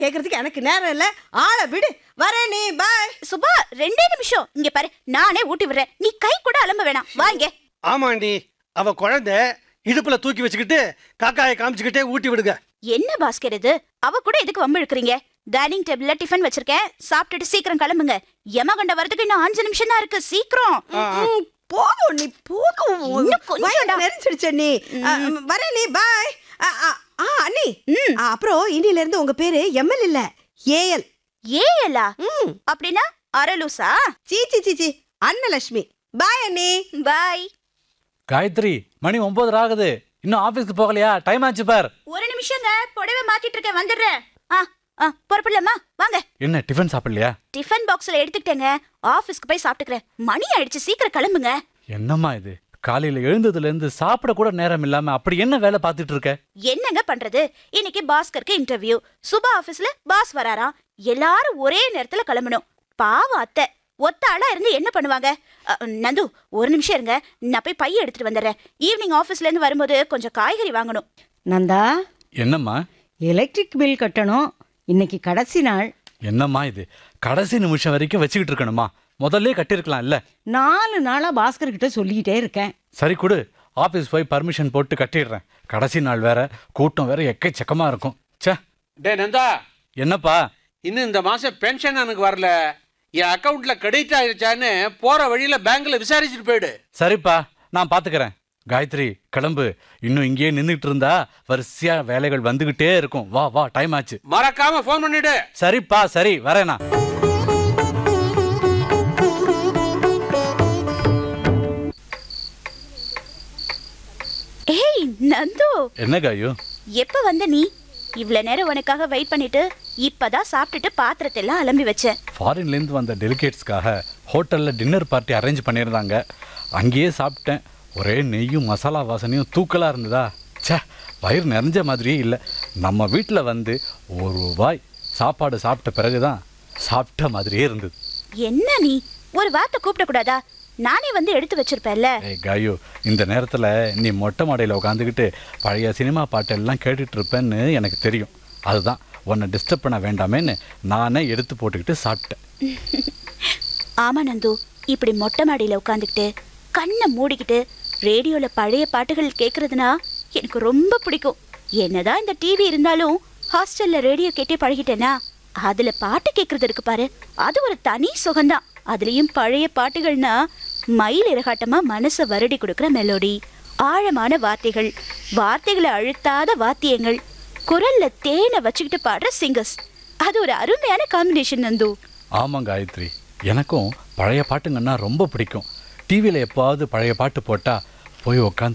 கேக்குறதுக்கு எனக்கு நேரம் இல்ல ஆளை விடு வரேன் நீ பாய் சுபா ரெண்டே நிமிஷம் இங்க பாரு நானே ஊட்டி விடுறேன் நீ கை கூட அலம்ப வேணாம் வாங்க ஆமாண்டி அவ குழந்தை இடுப்புல தூக்கி வச்சுக்கிட்டு காக்காயை காமிச்சுக்கிட்டே ஊட்டி விடுங்க என்ன பாஸ்கர் இது அவ கூட எதுக்கு வம்பு இழுக்கிறீங்க டைனிங் டேபிள்ல டிஃபன் வச்சிருக்கேன் சாப்பிட்டுட்டு சீக்கிரம் கிளம்புங்க யமகண்ட வரதுக்கு இன்னும் அஞ்சு நிமிஷம் தான் இருக்கு சீக்கிரம் ஆ, ஆ. ம், போதும் நீ போதும் இன்னும் கொஞ்சம்டா. வயிறு நெரிச்சிடுச்ச நீ ஆ, வரேன் நீ பாய் ஆ, ஆ, ஆ அண்ணி ஆ, அப்புறம் இன்னில இருந்து உங்க பேரு எம்எல் இல்ல ஏஎல் ஏலா ம் அப்படின்னா அரலூசா சீ சீ சீ சீ அன்னலட்சுமி பாய் அண்ணி பாய் காயத்ரி மணி ஒன்பது ஆகுது இன்னும் ஆபீஸ்க்கு போகலையா டைம் ஆச்சு பார் ஒரு நிமிஷங்க புடவை மாத்திட்டு இருக்கேன் வந்துடுறேன் ஆ ஆ புறப்படலாமா வாங்க என்ன டிஃபன் சாப்பிடலையா டிஃபன் பாக்ஸ்ல எடுத்துக்கிட்டேங்க ஆபீஸ்க்கு போய் சாப்பிட்டுக்கிறேன் மணி ஆயிடுச்சு சீக்கிரம் கிளம்புங்க என்னம்மா இது காலையில எழுந்ததுல இருந்து சாப்பிட கூட நேரம் இல்லாம அப்படி என்ன வேலை பார்த்துட்டு இருக்க என்னங்க பண்றது இன்னைக்கு பாஸ்கருக்கு இன்டர்வியூ சுபா ஆபீஸ்ல பாஸ் வராராம் எல்லாரும் ஒரே நேரத்துல கிளம்பணும் பாவம் அத்தை ஒத்த ஆளா இருந்து என்ன பண்ணுவாங்க அ, நந்து ஒரு நிமிஷம் இருங்க நான் போய் பைய எடுத்துட்டு வந்துடுறேன் ஈவினிங் ஆபீஸ்ல இருந்து வரும்போது கொஞ்சம் காய்கறி வாங்கணும் நந்தா என்னம்மா எலக்ட்ரிக் பில் கட்டணும் இன்னைக்கு கடைசி நாள் என்னம்மா இது கடைசி நிமிஷம் வரைக்கும் வச்சுக்கிட்டு இருக்கணுமா முதல்ல கட்டியிருக்கலாம் இல்ல நாலு நாளா பாஸ்கர் கிட்ட சொல்லிக்கிட்டே இருக்கேன் சரி கொடு ஆபீஸ் போய் பர்மிஷன் போட்டு கட்டிடுறேன் கடைசி நாள் வேற கூட்டம் வேற எக்கச்சக்கமா இருக்கும் ச்சே டே நந்தா என்னப்பா இன்னும் இந்த மாசம் பென்ஷன் எனக்கு வரல என் அக்கவுண்ட்ல கிரெடிட் ஆயிருச்சான்னு போற வழியில பேங்க்ல விசாரிச்சுட்டு போயிடு சரிப்பா நான் பாத்துக்கிறேன் காயத்ரி கிளம்பு இன்னும் இங்கேயே நின்றுட்டு இருந்தா வரிசையா வேலைகள் வந்துகிட்டே இருக்கும் வா வா டைம் ஆச்சு மறக்காம ஃபோன் பண்ணிடு சரிப்பா சரி வரேனா ஏய் நந்து என்ன காயு எப்ப வந்த நீ இவ்வளவு நேரம் உனக்காக வெயிட் பண்ணிட்டு இப்பதான் சாப்பிட்டுட்டு பாத்திரத்தை எல்லாம் அலம்பி வச்சேன் ஃபாரின்லேருந்து வந்த டெலிகேட்ஸ்க்காக ஹோட்டலில் டின்னர் பார்ட்டி அரேஞ்ச் பண்ணியிருந்தாங்க அங்கேயே சாப்பிட்டேன் ஒரே நெய்யும் மசாலா வாசனையும் தூக்கலாக இருந்ததா ச்சே வயிறு நிறைஞ்ச மாதிரியே இல்லை நம்ம வீட்டில் வந்து ஒரு ரூபாய் சாப்பாடு சாப்பிட்ட பிறகு தான் சாப்பிட்ட மாதிரியே இருந்தது என்ன நீ ஒரு வார்த்தை கூப்பிடக்கூடாதா நானே வந்து எடுத்து வச்சிருப்பேன்ல ஏய் காயு இந்த நேரத்தில் நீ மொட்டை மாடையில் உட்காந்துக்கிட்டு பழைய சினிமா பாட்டெல்லாம் கேட்டுட்டு இருப்பேன்னு எனக்கு தெரியும் அதுதான் உன்னை டிஸ்டர்ப் பண்ண வேண்டாமேன்னு நானே எடுத்து போட்டுக்கிட்டு சாப்பிட்டேன் ஆமா நந்து இப்படி மொட்டை மாடியில உட்காந்துக்கிட்டு கண்ணை மூடிக்கிட்டு ரேடியோல பழைய பாட்டுகள் கேட்கறதுனா எனக்கு ரொம்ப பிடிக்கும் என்னதான் இந்த டிவி இருந்தாலும் ஹாஸ்டல்ல ரேடியோ கேட்டே பழகிட்டேனா அதுல பாட்டு கேட்கறது இருக்கு பாரு அது ஒரு தனி சுகம்தான் அதுலயும் பழைய பாட்டுகள்னா மயில் இறகாட்டமா மனசை வருடி கொடுக்குற மெலோடி ஆழமான வார்த்தைகள் வார்த்தைகளை அழுத்தாத வாத்தியங்கள் குரல்ல தேனை வச்சுக்கிட்டு பாடுற சிங்கர்ஸ் அது ஒரு அருமையான காம்பினேஷன் நந்து ஆமாம் காயத்ரி எனக்கும் பழைய பாட்டுங்கன்னா ரொம்ப பிடிக்கும் டிவியில் எப்பாவது பழைய பாட்டு போட்டால் போய் உட்காந்து